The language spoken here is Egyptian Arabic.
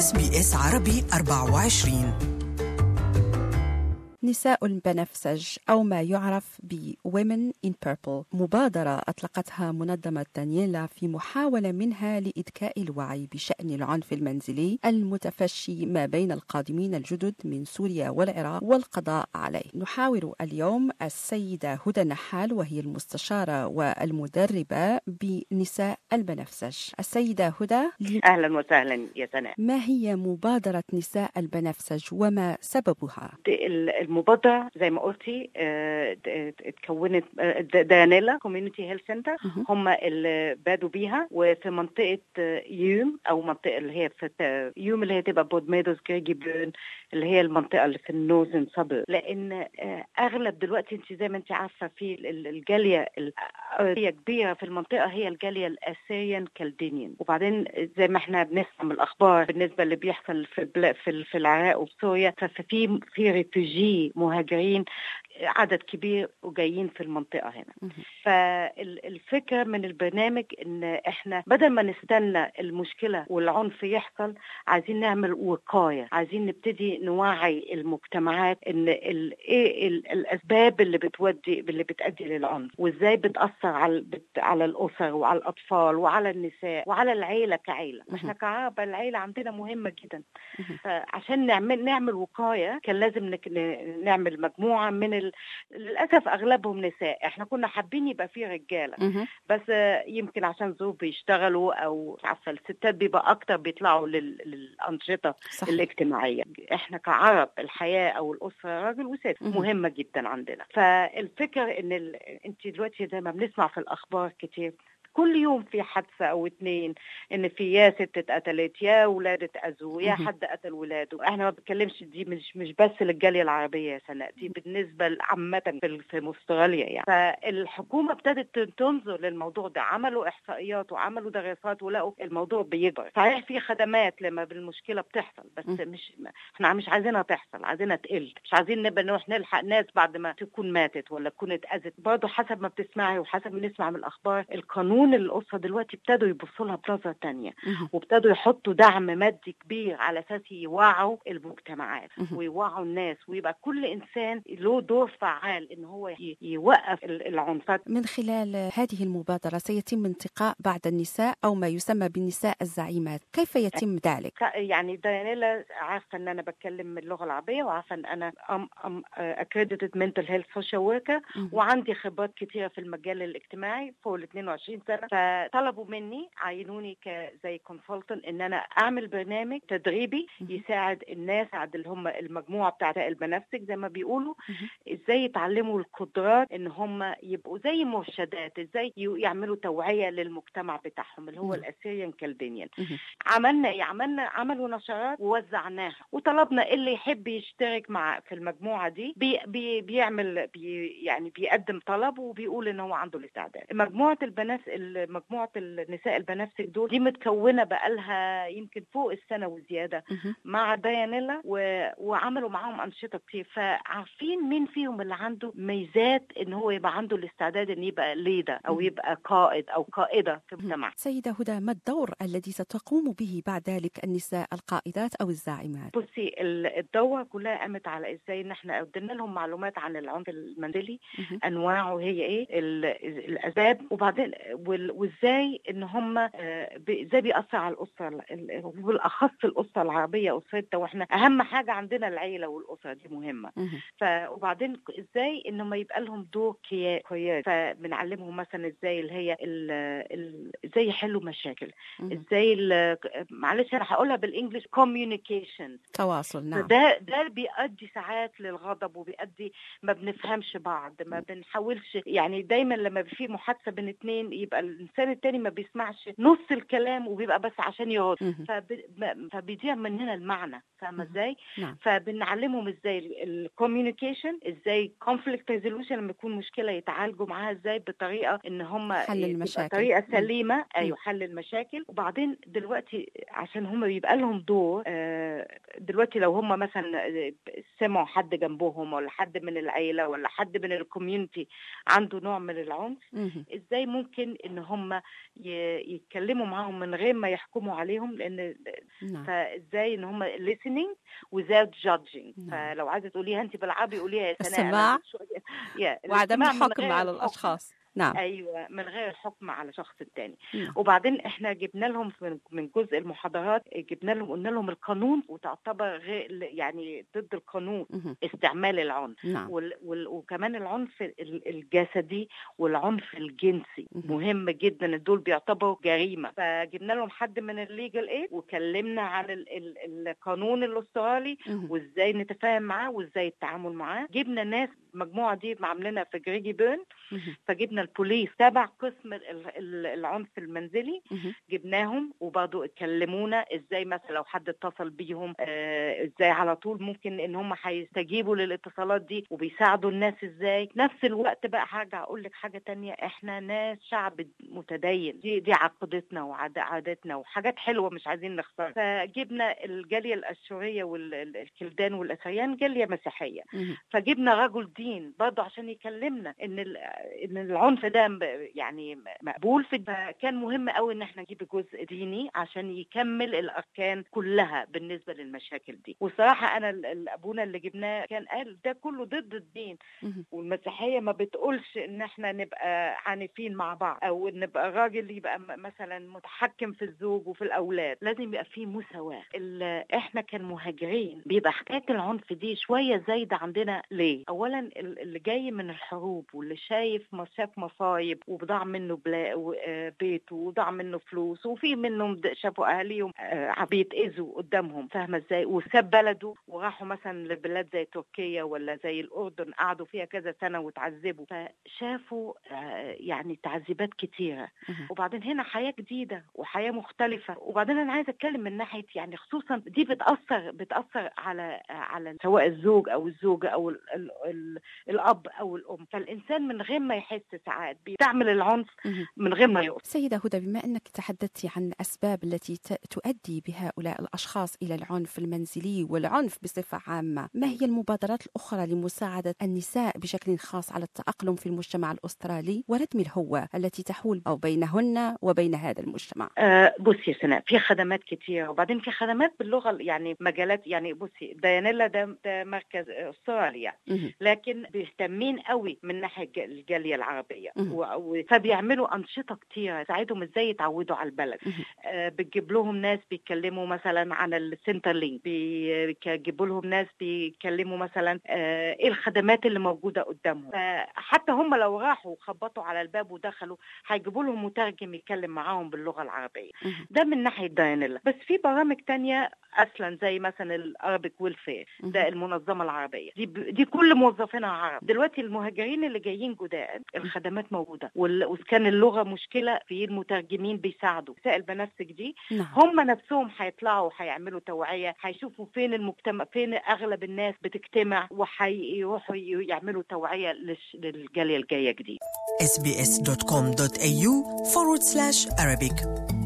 اس بي اس عربي 24 نساء البنفسج أو ما يعرف ب Women in Purple مبادرة أطلقتها منظمة دانييلا في محاولة منها لإذكاء الوعي بشأن العنف المنزلي المتفشي ما بين القادمين الجدد من سوريا والعراق والقضاء عليه نحاور اليوم السيدة هدى نحال وهي المستشارة والمدربة بنساء البنفسج السيدة هدى اهلا وسهلا يا سناء ما هي مبادرة نساء البنفسج وما سببها؟ المبادرة زي ما قلتي آه، اتكونت آه، دانيلا كوميونتي هيلث سنتر هم اللي بادوا بيها وفي منطقة آه، يوم أو منطقة اللي هي في يوم اللي هي تبقى بود ميدوز كريجي بيرن اللي هي المنطقة اللي في النوزن صبر لأن أغلب دلوقتي أنت زي ما أنت عارفة في الجالية الأرضية كبيرة في المنطقة هي الجالية الأسيريان كالدينيان وبعدين زي ما احنا بنسمع من الأخبار بالنسبة اللي بيحصل في في العراق وسوريا ففي في ريفوجي مهاجرين عدد كبير وجايين في المنطقة هنا فالفكرة من البرنامج ان احنا بدل ما نستنى المشكلة والعنف يحصل عايزين نعمل وقاية عايزين نبتدي نوعي المجتمعات ان ايه الاسباب اللي بتودي اللي بتؤدي للعنف وازاي بتأثر على على الاسر وعلى الاطفال وعلى النساء وعلى العيلة كعيلة احنا كعرب العيلة عندنا مهمة جدا فعشان نعمل نعمل وقاية كان لازم نعمل مجموعة من ال... للاسف اغلبهم نساء احنا كنا حابين يبقى في رجاله بس يمكن عشان ظروف بيشتغلوا او عارفه الستات بيبقى اكتر بيطلعوا لل... للانشطه صح. الاجتماعيه احنا كعرب الحياه او الاسره راجل وست مهمه جدا عندنا فالفكر ان ال... انت دلوقتي زي ما بنسمع في الاخبار كتير كل يوم في حادثة أو اتنين إن في يا ست اتقتلت يا ولاد اتأذوا يا حد قتل ولاده احنا ما بنتكلمش دي مش مش بس للجالية العربية يا سناء دي بالنسبة عامة في, في استراليا يعني فالحكومة ابتدت تنظر للموضوع ده عملوا إحصائيات وعملوا دراسات ولقوا الموضوع بيكبر صحيح في خدمات لما بالمشكلة بتحصل بس مش احنا مش عايزينها تحصل عايزينها تقل مش عايزين نبقى نروح نلحق ناس بعد ما تكون ماتت ولا تكون اتأذت برضه حسب ما بتسمعي وحسب ما نسمع من الأخبار القانون قانون الأسرة دلوقتي ابتدوا يبصوا لها بنظرة تانية وابتدوا يحطوا دعم مادي كبير على أساس يوعوا المجتمعات ويوعوا الناس ويبقى كل إنسان له دور فعال إن هو يوقف العنف من خلال هذه المبادرة سيتم انتقاء بعض النساء أو ما يسمى بالنساء الزعيمات كيف يتم ذلك؟ يعني دانيلا عارفة أن أنا بتكلم اللغة العربية وعارفة أن أنا أم أم accredited mental health social worker وعندي خبرات كثيرة في المجال الاجتماعي فوق ال 22 سنه فطلبوا مني عينوني كزي كونسلتنت ان انا اعمل برنامج تدريبي يساعد الناس يساعد اللي هم المجموعه بتاعت البنفسج زي ما بيقولوا ازاي يتعلموا القدرات ان هم يبقوا زي مرشدات ازاي يعملوا توعيه للمجتمع بتاعهم اللي هو الاسيريان كالدينيان عملنا ايه عملنا عملوا نشرات ووزعناها وطلبنا اللي يحب يشترك مع في المجموعه دي بي بي بيعمل بي يعني بيقدم طلب وبيقول ان هو عنده الاستعداد مجموعه البنات مجموعه النساء البنفسج دول دي متكونه بقالها يمكن فوق السنه وزياده مع ديانيلا و... وعملوا معاهم انشطه كتير فعارفين مين فيهم اللي عنده ميزات ان هو يبقى عنده الاستعداد ان يبقى ليدر او يبقى قائد او قائده في المجتمع سيده هدى ما الدور الذي ستقوم به بعد ذلك النساء القائدات او الزاعمات بصي الدوره كلها قامت على ازاي ان احنا قدمنا لهم معلومات عن العنف المنزلي انواعه هي ايه الاسباب وبعدين وازاي ان هم ازاي بيأثر على الاسره وبالاخص الاسره العربيه اسرتنا واحنا اهم حاجه عندنا العيله والاسره دي مهمه ف وبعدين ازاي ان ما يبقى لهم دور كويس فبنعلمهم مثلا ازاي اللي هي ازاي يحلوا مشاكل ازاي معلش انا هقولها بالانجلش كوميونيكيشن تواصل نعم ده ده بيؤدي ساعات للغضب وبيؤدي ما بنفهمش بعض ما بنحاولش يعني دايما لما في محادثه بين اثنين يبقى الانسان التاني ما بيسمعش نص الكلام وبيبقى بس عشان يرد فب... فبيضيع مننا المعنى فاهمه ازاي؟ نعم. فبنعلمهم ازاي الكوميونيكيشن ازاي كونفليكت ريزولوشن لما يكون مشكله يتعالجوا معاها ازاي بطريقه ان هم حل المشاكل بطريقه سليمه ايوه حل المشاكل وبعدين دلوقتي عشان هم بيبقى لهم دور آه آه، دلوقتي لو هم مثلا آه، سمعوا حد جنبهم ولا حد من العيله ولا حد من الكوميونتي عنده نوع من العنف مهم. ازاي ممكن ان هم ي- يتكلموا معاهم من غير ما يحكموا عليهم لان نعم فازاي ان هم listening without judging نعم. فلو عايزه تقوليها انت بالعربي قوليها يا سناء السماع أنا شوية- Yeah، وعدم الاستماع من الحكم غير على الحكم. الأشخاص نعم ايوه من غير الحكم على شخص التاني نعم. وبعدين احنا جبنا لهم في- من جزء المحاضرات جبنا لهم قلنا لهم القانون وتعتبر غير يعني ضد القانون مهم. استعمال العنف نعم وال وال وكمان العنف ال- الجسدي والعنف الجنسي مهم. مهم جدا دول بيعتبروا جريمه فجبنا لهم حد من الليجل ايد وكلمنا عن ال ال القانون الاسترالي مهم. وازاي نتفاهم معاه وازاي التعامل معاه جبنا ناس المجموعه دي عاملينها في جريجي بيرن مهم. فجبنا البوليس تبع قسم ال- ال- العنف المنزلي مهم. جبناهم وبرضه اتكلمونا ازاي مثلا لو حد اتصل بيهم آه ازاي على طول ممكن ان هم هيستجيبوا للاتصالات دي وبيساعدوا الناس ازاي نفس الوقت بقى هرجع اقول لك حاجه تانية احنا ناس شعب متدين دي دي عقيدتنا وعاداتنا وحاجات حلوه مش عايزين نخسرها فجبنا الجاليه الاشوريه والكلدان والاسريان جاليه مسيحيه مهم. فجبنا رجل دين برضه عشان يكلمنا ان ال- ان العنف ده م- يعني مقبول في فكان مهم قوي ان احنا نجيب جزء ديني عشان يكمل الاركان كلها بالنسبه للمشاكل دي وصراحه انا ال- ال- ابونا اللي جبناه كان قال ده كله ضد الدين مهم. والمسيحيه ما بتقولش ان احنا نبقى عنيفين مع بعض او ان نبقى راجل يبقى م- مثلا متحكم في الزوج وفي الاولاد لازم يبقى في مساواه ال- احنا كمهاجرين بيبقى حكايه العنف دي شويه زايده عندنا ليه اولا ال- اللي جاي من الحروب واللي شايف ما شاف مصايب وضاع منه بلا و- آه بيته وضاع منه فلوس وفي منهم د- شافوا اهاليهم آه، بيتاذوا قدامهم فاهمه ازاي وساب بلده وراحوا مثلا لبلاد زي تركيا ولا زي الاردن قعدوا فيها كذا سنه وتعذبوا فشافوا آه، يعني تعذيبات كتيره مهم. وبعدين هنا حياه جديده وحياه مختلفه وبعدين انا عايزه اتكلم من ناحيه يعني خصوصا دي بتاثر بتاثر على على سواء الزوج او الزوجه او ال ال ال الاب او الام فالانسان من غير ما يحس ساعات بيستعمل العنف مهم. من غير ما يقصد سيدة هدى بما أنك تحدثت عن الأسباب التي ت- تؤدي بهؤلاء الأشخاص إلى العنف المنزلي والعنف بصفة عامة ما هي المبادرات الأخرى لمساعدة النساء بشكل خاص على التأقلم في المجتمع الأسترالي وردم الهوة التي تحول أو بينهن وبين هذا المجتمع آه بصي يا سناء في خدمات كتيرة وبعدين في خدمات باللغة يعني مجالات يعني بصي ديانيلا ده, ده مركز استراليا مهم. لكن بيهتمين قوي من ناحية الج- الجالية العربية مهم. و- و- فبيعملوا أنشطة كتيرة تساعدهم ازاي يتعودوا على البلد مهم. آه بتجيب لهم ناس بيتكلموا مثلا عن السنتر لينك بيجيبوا لهم ناس بيتكلموا مثلا آه ايه الخدمات اللي موجودة قدامهم فحتى هم لو راحوا وخبطوا على الباب ودخلوا هيجيبوا لهم مترجم يتكلم معاهم باللغة العربية مهم. ده من ناحية داينيلا بس في برامج تانية أصلا زي مثلا الأرابيك ويلفير ده المنظمة العربية دي, ب... دي كل موظفينها عرب دلوقتي المهاجرين اللي جايين جداد الخدمات موجودة وال... وكان اللغة مشكلة في المترجمين بيساعدوا سائل بنفسك دي نعم هم نفسهم هيطلعوا وهيعملوا توعية هيشوفوا فين المجتمع فين أغلب الناس بتجتمع وهيروحوا يعملوا توعية للش... للجالية الجاية جديد sbs.com.au forward slash Arabic